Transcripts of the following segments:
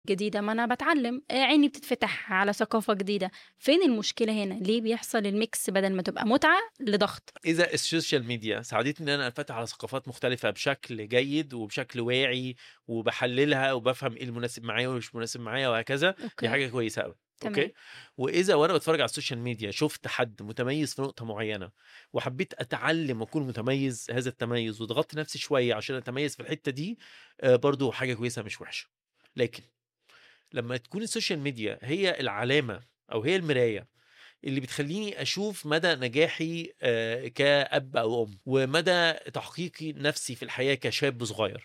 جديدة ما أنا بتعلم آه، عيني بتتفتح على ثقافة جديدة فين المشكلة هنا ليه بيحصل الميكس بدل ما تبقى متعة لضغط اذا السوشيال ميديا ساعدتني ان انا انفتح على ثقافات مختلفه بشكل جيد وبشكل واعي وبحللها وبفهم ايه المناسب معايا والمش مناسب معايا وهكذا دي أوكي حاجه كويسه قوي تمام. اوكي واذا وانا بتفرج على السوشيال ميديا شفت حد متميز في نقطه معينه وحبيت اتعلم واكون متميز هذا التميز وضغطت نفسي شويه عشان اتميز في الحته دي آه، برضو حاجه كويسه مش وحشه لكن لما تكون السوشيال ميديا هي العلامه او هي المرايه اللي بتخليني اشوف مدى نجاحي آه، كاب او ام ومدى تحقيقي نفسي في الحياه كشاب صغير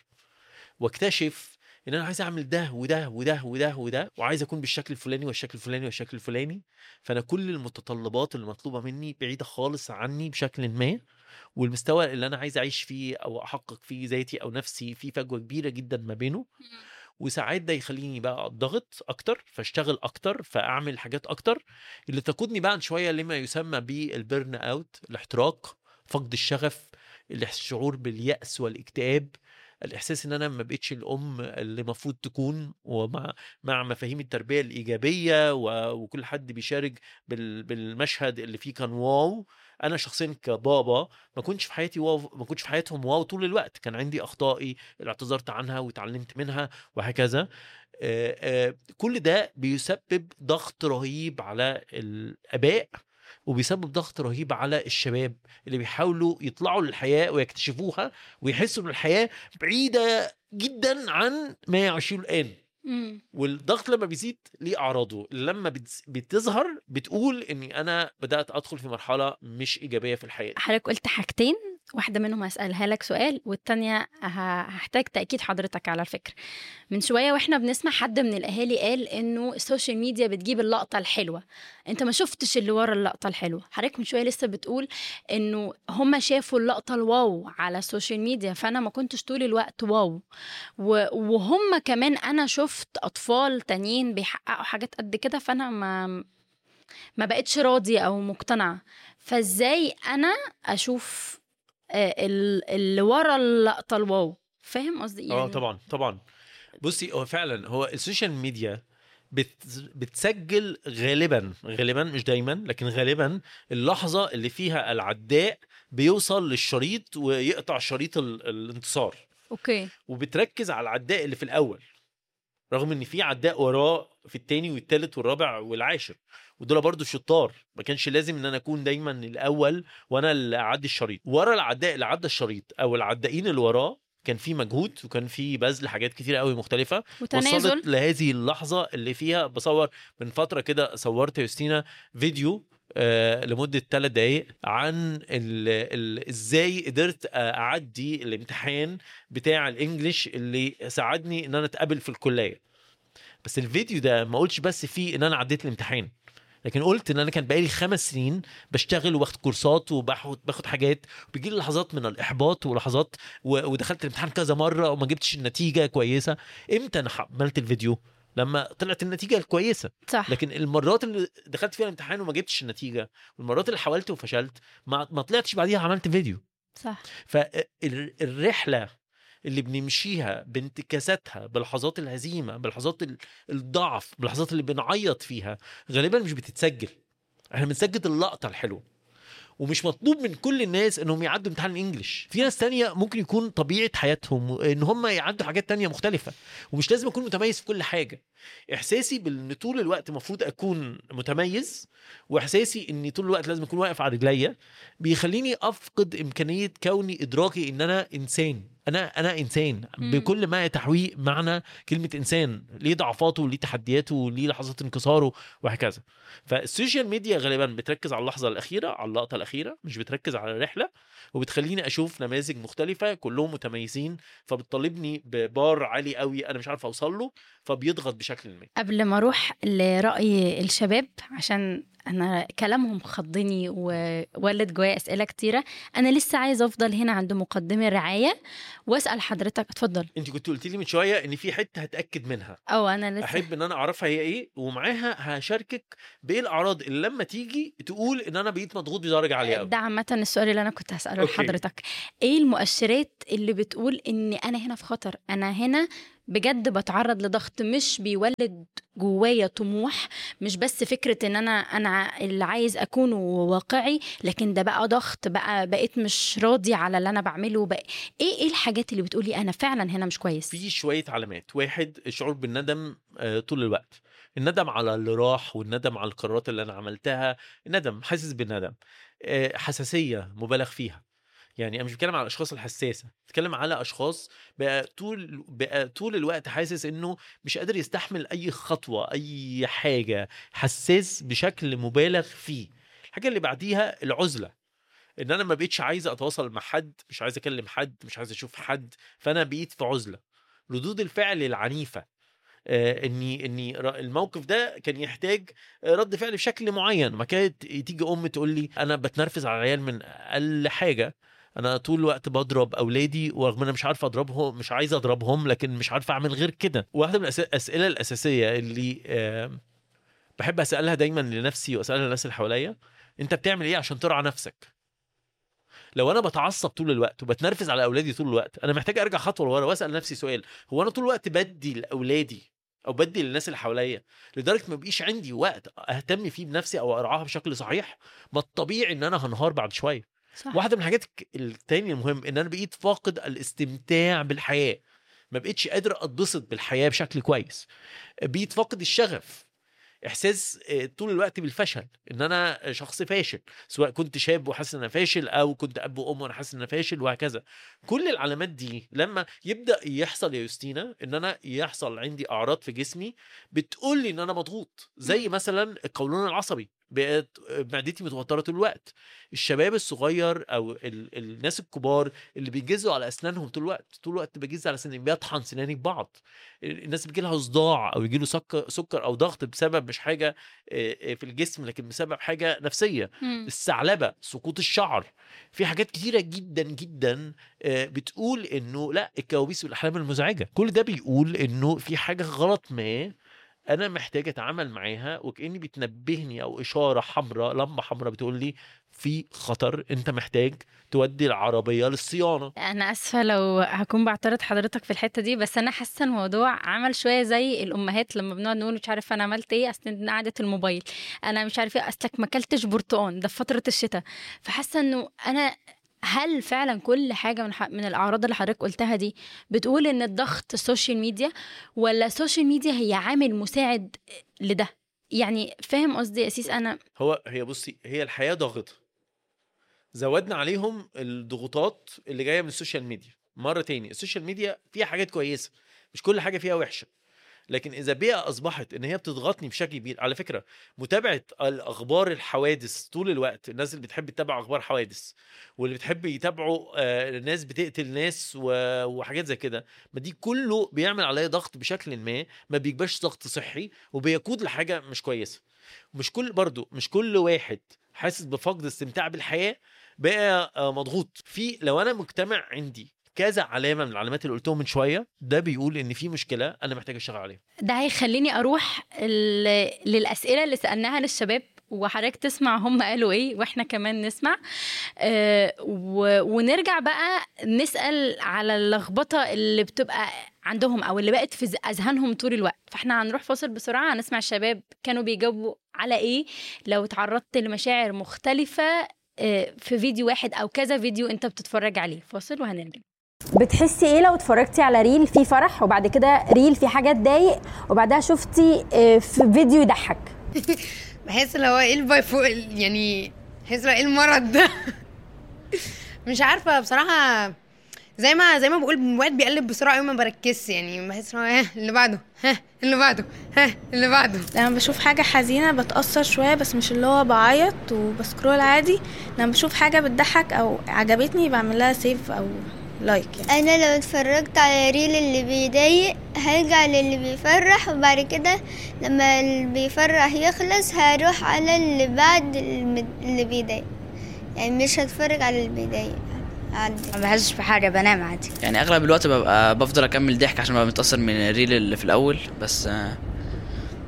واكتشف ان انا عايز اعمل ده وده وده وده وده وعايز اكون بالشكل الفلاني والشكل الفلاني والشكل الفلاني فانا كل المتطلبات اللي مطلوبه مني بعيده خالص عني بشكل ما والمستوى اللي انا عايز اعيش فيه او احقق فيه ذاتي او نفسي في فجوه كبيره جدا ما بينه وساعات ده يخليني بقى اضغط اكتر فاشتغل اكتر فاعمل حاجات اكتر اللي تقودني بعد شويه لما يسمى بالبرن اوت الاحتراق فقد الشغف الشعور باليأس والاكتئاب الاحساس ان انا ما بقتش الام اللي المفروض تكون ومع مع مفاهيم التربيه الايجابيه و- وكل حد بيشارك بال- بالمشهد اللي فيه كان واو انا شخصيا كبابا ما كنتش في حياتي واو ما كنتش في حياتهم واو طول الوقت كان عندي اخطائي اللي اعتذرت عنها وتعلمت منها وهكذا آه، آه، كل ده بيسبب ضغط رهيب على الاباء وبيسبب ضغط رهيب على الشباب اللي بيحاولوا يطلعوا للحياه ويكتشفوها ويحسوا ان الحياه بعيده جدا عن ما يعيشوه الان مم. والضغط لما بيزيد ليه اعراضه لما بتز- بتظهر بتقول اني انا بدات ادخل في مرحله مش ايجابيه في الحياه حضرتك قلت حاجتين واحدة منهم هسألها لك سؤال والتانية ه- هحتاج تأكيد حضرتك على الفكرة من شوية واحنا بنسمع حد من الأهالي قال إنه السوشيال ميديا بتجيب اللقطة الحلوة أنت ما شفتش اللي ورا اللقطة الحلوة حضرتك من شوية لسه بتقول إنه هما شافوا اللقطة الواو على السوشيال ميديا فأنا ما كنتش طول الوقت واو و- وهم كمان أنا شفت أطفال تانيين بيحققوا حاجات قد كده فأنا ما ما بقتش راضية أو مقتنعة فازاي انا اشوف آه، ال- اللي ورا اللقطه الواو فاهم قصدي يعني اه طبعا طبعا بصي هو فعلا هو السوشيال ميديا بت بتسجل غالبا غالبا مش دايما لكن غالبا اللحظه اللي فيها العداء بيوصل للشريط ويقطع شريط ال- الانتصار اوكي وبتركز على العداء اللي في الاول رغم ان في عداء وراه في التاني والتالت والرابع والعاشر ودول برضو شطار ما كانش لازم ان انا اكون دايما الاول وانا اللي اعدي الشريط ورا العداء اللي عدى الشريط او العدائين اللي وراه كان في مجهود وكان في بذل حاجات كتير قوي مختلفه وتنازل وصلت لهذه اللحظه اللي فيها بصور من فتره كده صورت يوستينا فيديو آه لمده ثلاث دقائق عن ال ال ازاي قدرت اعدي الامتحان بتاع الانجليش اللي ساعدني ان انا اتقبل في الكليه بس الفيديو ده ما قلتش بس فيه ان انا عديت الامتحان لكن قلت ان انا كان بقالي خمس سنين بشتغل وباخد كورسات وباخد باخد حاجات بيجي لي لحظات من الاحباط ولحظات و- ودخلت الامتحان كذا مره وما جبتش النتيجه كويسه امتى انا عملت الفيديو لما طلعت النتيجه الكويسه صح لكن المرات اللي دخلت فيها الامتحان وما جبتش النتيجه والمرات اللي حاولت وفشلت ما, ما طلعتش بعديها عملت فيديو صح فالرحله اللي بنمشيها بانتكاساتها بلحظات الهزيمه بلحظات ال- الضعف بلحظات اللي بنعيط فيها غالبا مش بتتسجل احنا بنسجل اللقطه الحلوه ومش مطلوب من كل الناس انهم يعدوا امتحان الانجليش في ناس تانية ممكن يكون طبيعه حياتهم ان هم يعدوا حاجات تانية مختلفه ومش لازم اكون متميز في كل حاجه احساسي بان طول الوقت المفروض اكون متميز واحساسي اني طول الوقت لازم اكون واقف على رجليا بيخليني افقد امكانيه كوني ادراكي ان انا انسان انا انا انسان مم. بكل ما تحويه معنى كلمه انسان ليه ضعفاته وليه تحدياته وليه لحظات انكساره وهكذا فالسوشيال ميديا غالبا بتركز على اللحظه الاخيره على اللقطه الاخيره مش بتركز على الرحله وبتخليني اشوف نماذج مختلفه كلهم متميزين فبتطالبني ببار عالي قوي انا مش عارف اوصل له فبيضغط بشكل ما قبل ما اروح لراي الشباب عشان انا كلامهم خضني وولد جوايا اسئله كتيره انا لسه عايزه افضل هنا عند مقدمي الرعايه واسال حضرتك اتفضل انت كنت قلت لي من شويه ان في حته هتاكد منها او انا لسه احب ان انا اعرفها هي ايه ومعاها هشاركك بايه الاعراض اللي لما تيجي تقول ان انا بقيت مضغوط بدرجه عاليه قوي ده عامة السؤال اللي أنا كنت هسأله أوكي. لحضرتك إيه المؤشرات اللي بتقول إن أنا هنا في خطر أنا هنا بجد بتعرض لضغط مش بيولد جوايا طموح مش بس فكرة ان انا انا اللي عايز اكونه واقعي لكن ده بقى ضغط بقى بقيت مش راضي على اللي انا بعمله بقى ايه ايه الحاجات اللي بتقولي انا فعلا هنا مش كويس في شويه علامات واحد الشعور بالندم آه، طول الوقت الندم على اللي راح والندم على القرارات اللي انا عملتها الندم حاسس بالندم آه، حساسيه مبالغ فيها يعني انا مش بتكلم على الاشخاص الحساسه بتكلم على اشخاص بقى طول بقى طول الوقت حاسس انه مش قادر يستحمل اي خطوه اي حاجه حساس بشكل مبالغ فيه الحاجه اللي بعديها العزله ان انا ما بقتش عايز اتواصل مع حد مش عايز اكلم حد مش عايز اشوف حد فانا بقيت في عزله ردود الفعل العنيفه آه، اني اني ر- الموقف ده كان يحتاج آه، رد فعل بشكل معين ما كانت تيجي ام تقول لي انا بتنرفز على العيال من اقل حاجه انا طول الوقت بضرب اولادي ورغم انا مش عارف اضربهم مش عايز اضربهم لكن مش عارف اعمل غير كده واحده من الأس- الاسئله الاساسيه اللي آه، بحب اسالها دايما لنفسي واسالها للناس اللي حواليا انت بتعمل ايه عشان ترعى نفسك لو انا بتعصب طول الوقت وبتنرفز على اولادي طول الوقت انا محتاج ارجع خطوه لورا واسال نفسي سؤال هو انا طول الوقت بدي لاولادي او بدي للناس اللي حواليا لدرجه ما بقيش عندي وقت اهتم فيه بنفسي او ارعاها بشكل صحيح ما الطبيعي ان انا هنهار بعد شويه صح واحده من الحاجات الك- التانية المهم ان انا بقيت فاقد الاستمتاع بالحياه ما بقتش قادر اتبسط بالحياه بشكل كويس بقيت فاقد الشغف احساس آه، طول الوقت بالفشل ان انا شخص فاشل سواء كنت شاب وحاسس ان انا فاشل او كنت اب وام وانا حاسس ان انا فاشل وهكذا كل العلامات دي لما يبدا يحصل يا يوستينا ان انا يحصل عندي اعراض في جسمي بتقول لي ان انا مضغوط زي مثلا القولون العصبي بقت معدتي متوتره طول الوقت الشباب الصغير او ال... الناس الكبار اللي بيجزوا على اسنانهم طول الوقت طول الوقت بجز على سناني بيطحن سناني ببعض الناس اللي بيجي لها صداع او يجي له سكر سكر او ضغط بسبب مش حاجه آه، آه، في الجسم لكن بسبب حاجه نفسيه مم. الثعلبه سقوط الشعر في حاجات كتيره جدا جدا آه، بتقول انه لا الكوابيس والاحلام المزعجه كل ده بيقول انه في حاجه غلط ما انا محتاج اتعامل معاها وكاني بتنبهني او اشاره حمراء لمبه حمراء بتقول لي في خطر انت محتاج تودي العربيه للصيانه انا اسفه لو هكون بعترض حضرتك في الحته دي بس انا حاسه الموضوع عمل شويه زي الامهات لما بنقعد نقول مش عارفه انا عملت ايه اصل إن قعده الموبايل انا مش عارفه ايه اصلك ما اكلتش برتقان ده في فتره الشتاء فحاسه انه انا هل فعلا كل حاجه من ح- من الاعراض اللي حضرتك قلتها دي بتقول ان الضغط السوشيال ميديا ولا السوشيال ميديا هي عامل مساعد لده يعني فاهم قصدي يا اسيس انا هو هي بصي هي الحياه ضاغطه زودنا عليهم الضغوطات اللي جايه من السوشيال ميديا مره تاني السوشيال ميديا فيها حاجات كويسه مش كل حاجه فيها وحشه لكن اذا بيئه اصبحت ان هي بتضغطني بشكل كبير على فكره متابعه الاخبار الحوادث طول الوقت الناس اللي بتحب تتابع اخبار حوادث واللي بتحب يتابعوا آه، ناس بتقتل ناس و- وحاجات زي كده ما دي كله بيعمل عليا ضغط بشكل ما ما بيبقاش ضغط صحي وبيقود لحاجه مش كويسه مش كل برضو مش كل واحد حاسس بفقد استمتاع بالحياه بقى آه، مضغوط في لو انا مجتمع عندي كذا علامه من العلامات اللي قلتهم من شويه ده بيقول ان في مشكله انا محتاج اشتغل عليها ده هيخليني اروح ال- للاسئله اللي سالناها للشباب وحضرتك تسمع هم قالوا ايه واحنا كمان نسمع آه و- ونرجع بقى نسال على اللخبطه اللي بتبقى عندهم او اللي بقت في ز- اذهانهم طول الوقت فاحنا هنروح فاصل بسرعه هنسمع الشباب كانوا بيجاوبوا على ايه لو تعرضت لمشاعر مختلفه آه، في فيديو واحد او كذا فيديو انت بتتفرج عليه فاصل وهنرجع بتحسي ايه لو اتفرجتي على ريل فيه فرح وبعد كده ريل فيه حاجه تضايق وبعدها شفتي آه، في فيديو يضحك بحس اللي هو ايه الباي فوق يعني بحس اللي هو ايه المرض ده مش عارفه بصراحه زي ما زي ما بقول الوقت بيقلب بسرعه قوي ما بركزش يعني بحس ان هو ها اللي بعده ها اللي بعده ها اللي بعده لما بشوف حاجة حزينة بتأثر شوية بس مش اللي هو بعيط وبسكرول عادي لما بشوف حاجة بتضحك أو عجبتني بعمل لها سيف أو لايك يعني انا لو اتفرجت على ريل اللي بيضايق هرجع للي بيفرح وبعد كده لما اللي بيفرح يخلص هروح على اللي بعد الم- اللي بيضايق يعني مش هتفرج على اللي بيضايق عادي ما بحسش بحاجة بنام عادي يعني اغلب الوقت ببقى بفضل اكمل ضحك عشان ببقى متاثر من الريل اللي في الاول بس آه،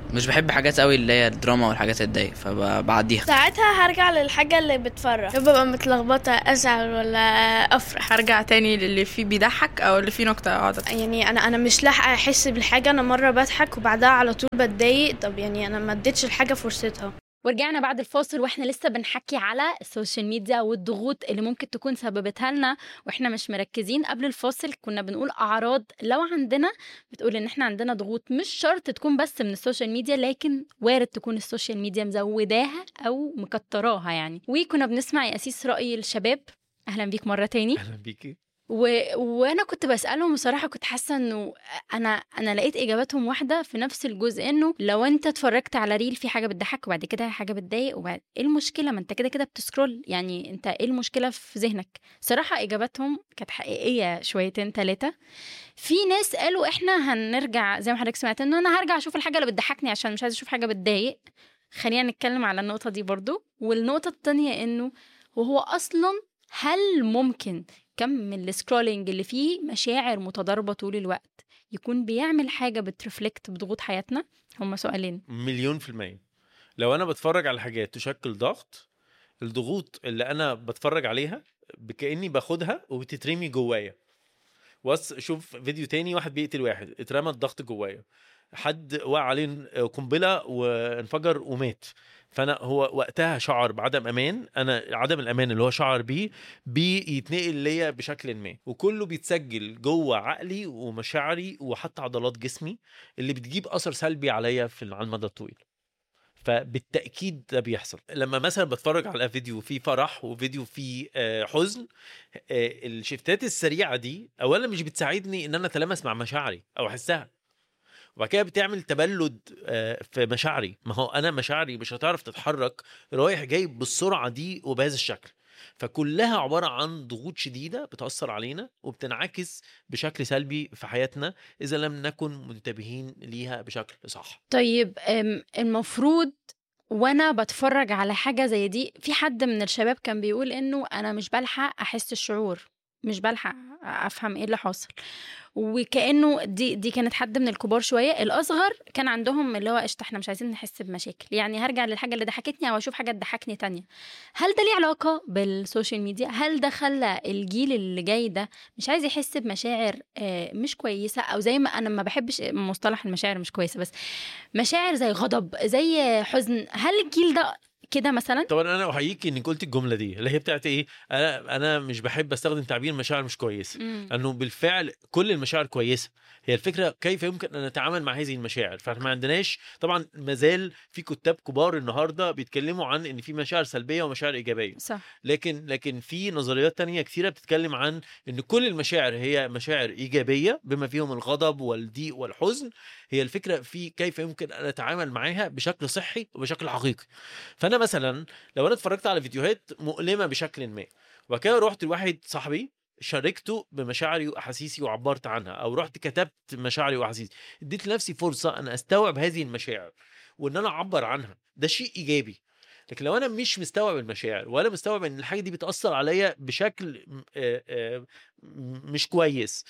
مش بحب حاجات قوي اللي هي الدراما والحاجات اللي تضايق فبعديها ساعتها هرجع للحاجة اللي بتفرح ببقى متلخبطة أزعل ولا أفرح هرجع تاني للي فيه بيضحك او اللي فيه نكته اقعد أضحك. يعني أنا أنا مش لاحقة أحس بالحاجة أنا مرة بضحك وبعدها على طول بتضايق طب يعني أنا ما اديتش الحاجة فرصتها ورجعنا بعد الفاصل واحنا لسه بنحكي على السوشيال ميديا والضغوط اللي ممكن تكون سببتها لنا واحنا مش مركزين قبل الفاصل كنا بنقول اعراض لو عندنا بتقول ان احنا عندنا ضغوط مش شرط تكون بس من السوشيال ميديا لكن وارد تكون السوشيال ميديا مزوداها او مكتراها يعني وكنا بنسمع يا اسيس راي الشباب اهلا بيك مره تاني اهلا بيكي و... وانا كنت بسالهم بصراحه كنت حاسه انه انا انا لقيت اجاباتهم واحده في نفس الجزء انه لو انت اتفرجت على ريل في حاجه بتضحك وبعد كده حاجه بتضايق وبعد ايه المشكله ما انت كده كده بتسكرول يعني انت ايه المشكله في ذهنك صراحه اجاباتهم كانت حقيقيه شويتين ثلاثه في ناس قالوا احنا هنرجع زي ما حضرتك سمعت انه انا هرجع اشوف الحاجه اللي بتضحكني عشان مش عايزه اشوف حاجه بتضايق خلينا نتكلم على النقطه دي برضو والنقطه التانية انه وهو اصلا هل ممكن كم من السكرولينج اللي فيه مشاعر متضاربه طول الوقت يكون بيعمل حاجه بترفلكت بضغوط حياتنا هما سؤالين مليون في المية لو انا بتفرج على حاجات تشكل ضغط الضغوط اللي انا بتفرج عليها كاني باخدها وبتترمي جوايا بص شوف فيديو تاني واحد بيقتل واحد اترمى الضغط جوايا حد وقع عليه قنبله وانفجر ومات فانا هو وقتها شعر بعدم امان انا عدم الامان اللي هو شعر بيه بيتنقل ليا بشكل ما وكله بيتسجل جوه عقلي ومشاعري وحتى عضلات جسمي اللي بتجيب اثر سلبي عليا في على المدى الطويل فبالتاكيد ده بيحصل لما مثلا بتفرج على فيديو فيه فرح وفيديو فيه آه، حزن آه، الشفتات السريعه دي اولا مش بتساعدني ان انا اتلامس مع مشاعري او احسها وبعد كده بتعمل تبلد آه، في مشاعري ما هو انا مشاعري مش هتعرف تتحرك رايح جاي بالسرعه دي وبهذا الشكل فكلها عباره عن ضغوط شديده بتاثر علينا وبتنعكس بشكل سلبي في حياتنا اذا لم نكن منتبهين ليها بشكل صح طيب أم، المفروض وانا بتفرج على حاجه زي دي في حد من الشباب كان بيقول انه انا مش بلحق احس الشعور مش بلحق افهم ايه اللي حاصل وكانه دي دي كانت حد من الكبار شويه الاصغر كان عندهم اللي هو قشطه احنا مش عايزين نحس بمشاكل يعني هرجع للحاجه اللي ضحكتني او اشوف حاجه تضحكني تانية هل ده ليه علاقه بالسوشيال ميديا هل ده خلى الجيل اللي جاي ده مش عايز يحس بمشاعر آه، مش كويسه او زي ما انا ما بحبش مصطلح المشاعر مش كويسه بس مشاعر زي غضب زي حزن هل الجيل ده كده مثلا طبعا انا احييكي انك قلت الجمله دي اللي هي بتاعت ايه انا انا مش بحب استخدم تعبير مشاعر مش كويسه مم. لانه بالفعل كل المشاعر كويسه هي الفكره كيف يمكن ان نتعامل مع هذه المشاعر فاحنا ما عندناش طبعا مازال في كتاب كبار النهارده بيتكلموا عن ان في مشاعر سلبيه ومشاعر ايجابيه صح لكن لكن في نظريات تانية كثيرة بتتكلم عن ان كل المشاعر هي مشاعر ايجابية بما فيهم الغضب والضيق والحزن هي الفكرة في كيف يمكن ان اتعامل معاها بشكل صحي وبشكل حقيقي فانا مثلا لو انا اتفرجت على فيديوهات مؤلمة بشكل ما وبعد كده رحت لواحد صاحبي شاركته بمشاعري واحاسيسي وعبرت عنها او رحت كتبت مشاعري واحاسيسي اديت لنفسي فرصه ان استوعب هذه المشاعر وان انا اعبر عنها ده شيء ايجابي لكن لو انا مش مستوعب المشاعر ولا مستوعب ان الحاجه دي بتاثر عليا بشكل م- آه، آه، م- مش كويس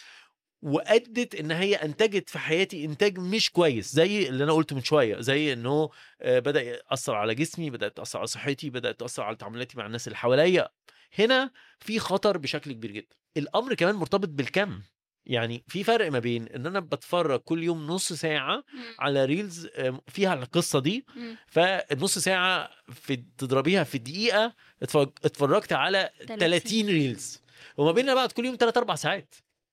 وادت ان هي انتجت في حياتي انتاج مش كويس زي اللي انا قلته من شويه زي انه آه، بدا ياثر على جسمي بدات تاثر على صحتي بدات تاثر على تعاملاتي مع الناس اللي حواليا هنا في خطر بشكل كبير جدا الامر كمان مرتبط بالكم يعني في فرق ما بين ان انا بتفرج كل يوم نص ساعه على ريلز آه، فيها القصه دي مم. فالنص ساعه في تضربيها في دقيقه اتفرج- اتفرجت على 30. 30 ريلز وما بيننا بقى كل يوم 3 4 ساعات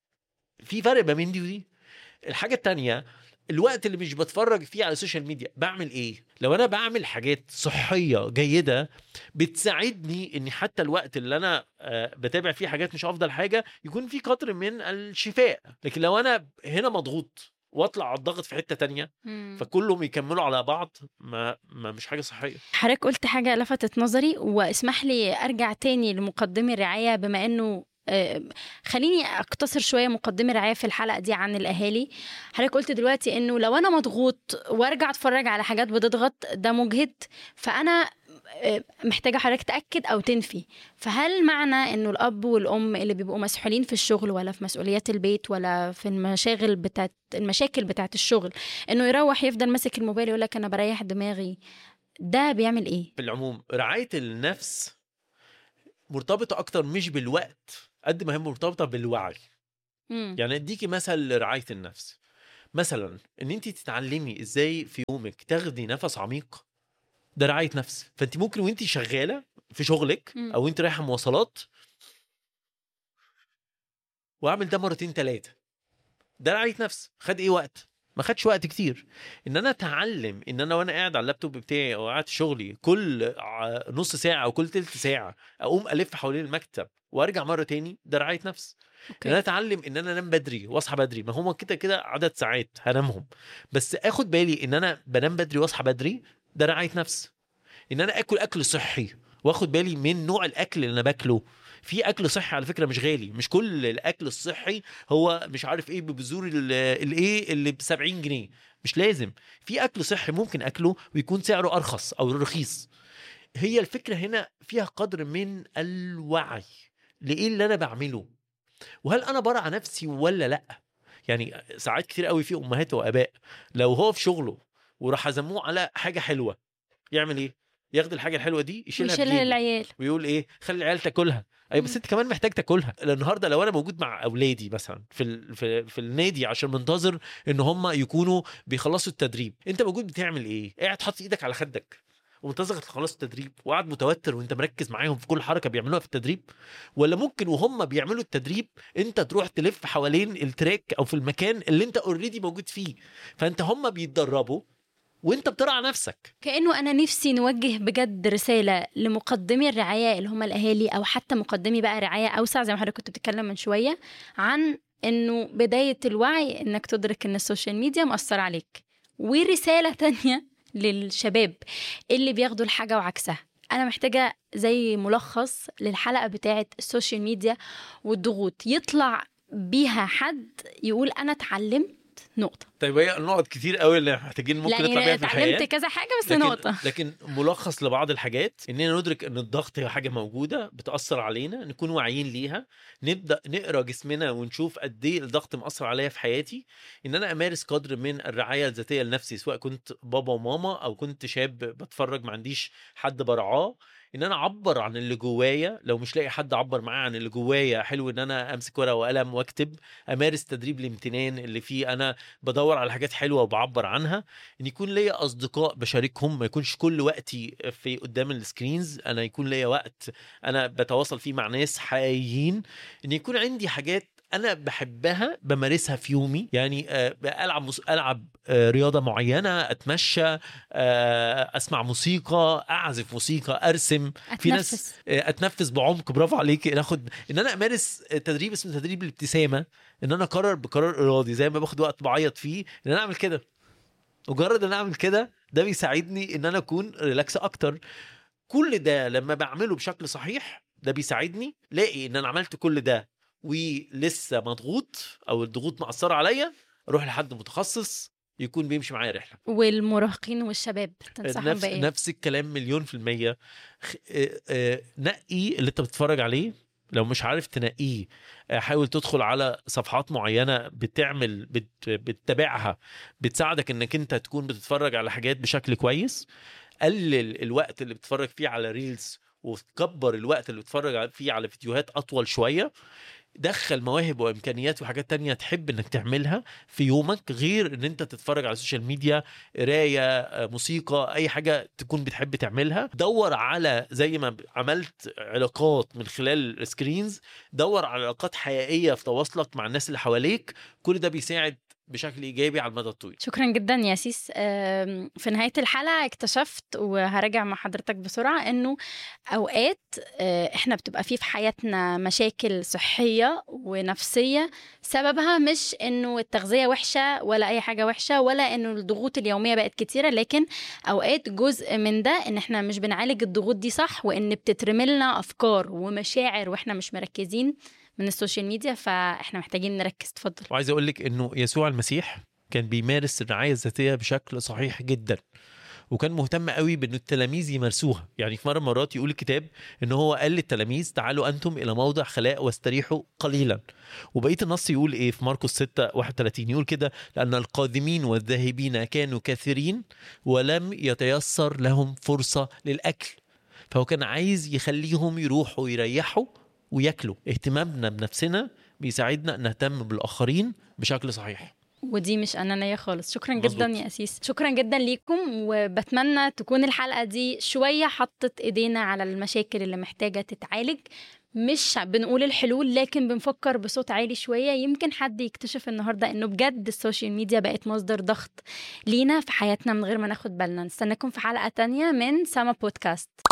في فرق ما بين دي ودي الحاجه التانية الوقت اللي مش بتفرج فيه على السوشيال ميديا بعمل ايه لو انا بعمل حاجات صحيه جيده بتساعدني ان حتى الوقت اللي انا آه، بتابع فيه حاجات مش افضل حاجه يكون في قدر من الشفاء لكن لو انا هنا مضغوط واطلع على الضغط في حته تانية مم. فكلهم يكملوا على بعض ما, ما مش حاجه صحيه حضرتك قلت حاجة لفتت نظري واسمح لي أرجع تاني لمقدمي الرعاية بما أنه آه، خليني أقتصر شوية مقدمي الرعاية في الحلقة دي عن الأهالي حضرتك قلت دلوقتي أنه لو أنا مضغوط وأرجع أتفرج على حاجات بتضغط ده مجهد فأنا آه، محتاجه حضرتك تاكد او تنفي فهل معنى انه الاب والام اللي بيبقوا مسحولين في الشغل ولا في مسؤوليات البيت ولا في المشاغل بتاعت المشاكل بتاعت الشغل انه يروح يفضل ماسك الموبايل يقول لك انا بريح دماغي ده بيعمل ايه في العموم رعايه النفس مرتبطه اكتر مش بالوقت قد ما هي مرتبطه بالوعي مم. يعني اديكي مثل لرعايه النفس مثلا ان انت تتعلمي ازاي في يومك تاخدي نفس عميق ده رعايه نفس فانت ممكن وانت شغاله في شغلك مم. او انت رايحه مواصلات واعمل ده مرتين ثلاثه ده رعايه نفس خد ايه وقت ما خدش وقت كتير ان انا اتعلم ان انا وانا قاعد على اللابتوب بتاعي او قاعد في شغلي كل ع- نص ساعه او كل تلت ساعه اقوم الف حوالين المكتب وارجع مره تاني ده رعايه نفس ان انا اوكي اتعلم ان انا انام بدري واصحى بدري ما هو كده كده عدد ساعات هنامهم بس اخد بالي ان انا بنام بدري واصحى بدري ده رعايه نفس ان انا اكل اكل صحي واخد بالي من نوع الاكل اللي انا باكله في اكل صحي على فكره مش غالي مش كل الاكل الصحي هو مش عارف ايه ببذور ال- الايه اللي ب 70 جنيه مش لازم في اكل صحي ممكن اكله ويكون سعره ارخص او رخيص هي الفكره هنا فيها قدر من الوعي لايه اللي انا بعمله وهل انا برع نفسي ولا لا يعني ساعات كتير قوي في امهات واباء لو هو في شغله وراح عزموه على حاجه حلوه يعمل ايه ياخد الحاجه الحلوه دي يشيلها يشيلها بجيبه للعيال ويقول ايه خلي العيال تاكلها اي بس انت كمان محتاج تاكلها النهارده لو انا موجود مع اولادي مثلا في ال... في, في النادي عشان منتظر ان هم يكونوا بيخلصوا التدريب انت موجود بتعمل ايه قاعد حاطط ايدك على خدك ومنتظر تخلص التدريب وقاعد متوتر وانت مركز معاهم في كل حركه بيعملوها في التدريب ولا ممكن وهم بيعملوا التدريب انت تروح تلف حوالين التراك او في المكان اللي انت اوريدي موجود فيه فانت هم بيتدربوا وانت بترعى نفسك كانه انا نفسي نوجه بجد رساله لمقدمي الرعايه اللي هم الاهالي او حتى مقدمي بقى رعايه اوسع زي ما حضرتك كنت بتتكلم من شويه عن انه بدايه الوعي انك تدرك ان السوشيال ميديا مأثره عليك ورساله تانية للشباب اللي بياخدوا الحاجه وعكسها انا محتاجه زي ملخص للحلقه بتاعه السوشيال ميديا والضغوط يطلع بيها حد يقول انا اتعلمت نقطه طيب هي نقط كتير قوي اللي محتاجين ممكن لا نطلع يعني بيها في الحياه اتعلمت كذا حاجه بس لكن نقطه لكن ملخص لبعض الحاجات اننا ندرك ان الضغط هي حاجه موجوده بتاثر علينا نكون واعيين ليها نبدا نقرا جسمنا ونشوف قد ايه الضغط مأثر عليا في حياتي ان انا امارس قدر من الرعايه الذاتيه لنفسي سواء كنت بابا وماما او كنت شاب بتفرج ما عنديش حد برعاه ان انا اعبر عن اللي جوايا لو مش لاقي حد اعبر معاه عن اللي جوايا حلو ان انا امسك ورقه وقلم واكتب امارس تدريب الامتنان اللي فيه انا بدور على حاجات حلوه وبعبر عنها ان يكون ليا اصدقاء بشاركهم ما يكونش كل وقتي في قدام السكرينز انا يكون ليا وقت انا بتواصل فيه مع ناس حقيقيين ان يكون عندي حاجات انا بحبها بمارسها في يومي يعني آه، العب مس... العب آه، رياضه معينه اتمشى آه، اسمع موسيقى اعزف موسيقى ارسم في ناس اتنفس آه، اتنفس بعمق برافو عليك ناخد ان انا امارس تدريب اسمه تدريب الابتسامه ان انا اقرر بقرار ارادي زي ما باخد وقت بعيط فيه ان انا اعمل كده مجرد ان أنا اعمل كده ده بيساعدني ان انا اكون ريلاكس اكتر كل ده لما بعمله بشكل صحيح ده بيساعدني لاقي ان انا عملت كل ده ولسه مضغوط او الضغوط مأثرة عليا اروح لحد متخصص يكون بيمشي معايا رحله والمراهقين والشباب تنصحهم نفس بايه نفس الكلام مليون في المية خ- آه، آه، نقي اللي انت بتتفرج عليه لو مش عارف تنقيه آه، حاول تدخل على صفحات معينة بتعمل بت بتتابعها بتساعدك انك انت تكون بتتفرج على حاجات بشكل كويس قلل الوقت اللي بتتفرج فيه على ريلز وتكبر الوقت اللي بتتفرج فيه على فيديوهات اطول شوية دخل مواهب وامكانيات وحاجات تانية تحب انك تعملها في يومك غير ان انت تتفرج على السوشيال ميديا قرايه آه، موسيقى اي حاجه تكون بتحب تعملها دور على زي ما عملت علاقات من خلال السكرينز دور على علاقات حقيقيه في تواصلك مع الناس اللي حواليك كل ده بيساعد بشكل ايجابي على المدى الطويل شكرا جدا يا سيس آم، في نهاية الحلقة اكتشفت وهراجع مع حضرتك بسرعة انه اوقات آه، احنا بتبقى فيه في حياتنا مشاكل صحية ونفسية سببها مش انه التغذية وحشة ولا اي حاجة وحشة ولا انه الضغوط اليومية بقت كتيرة لكن اوقات جزء من ده ان احنا مش بنعالج الضغوط دي صح وان بتترملنا افكار ومشاعر واحنا مش مركزين من السوشيال ميديا فاحنا محتاجين نركز اتفضل وعايز اقول لك انه يسوع المسيح كان بيمارس الرعايه الذاتيه بشكل صحيح جدا وكان مهتم قوي بان التلاميذ يمارسوها يعني في مره من المرات يقول الكتاب ان هو قال للتلاميذ تعالوا انتم الى موضع خلاء واستريحوا قليلا وبقيه النص يقول ايه في مرقس 6 31 يقول كده لان القادمين والذاهبين كانوا كثيرين ولم يتيسر لهم فرصه للاكل فهو كان عايز يخليهم يروحوا يريحوا وياكلوا اهتمامنا بنفسنا بيساعدنا ان نهتم بالاخرين بشكل صحيح ودي مش انانيه خالص شكرا مظبوط. جدا يا اسيس شكرا جدا ليكم وبتمنى تكون الحلقه دي شويه حطت ايدينا على المشاكل اللي محتاجه تتعالج مش بنقول الحلول لكن بنفكر بصوت عالي شويه يمكن حد يكتشف النهارده انه بجد السوشيال ميديا بقت مصدر ضغط لينا في حياتنا من غير ما ناخد بالنا نستناكم في حلقه تانية من سما بودكاست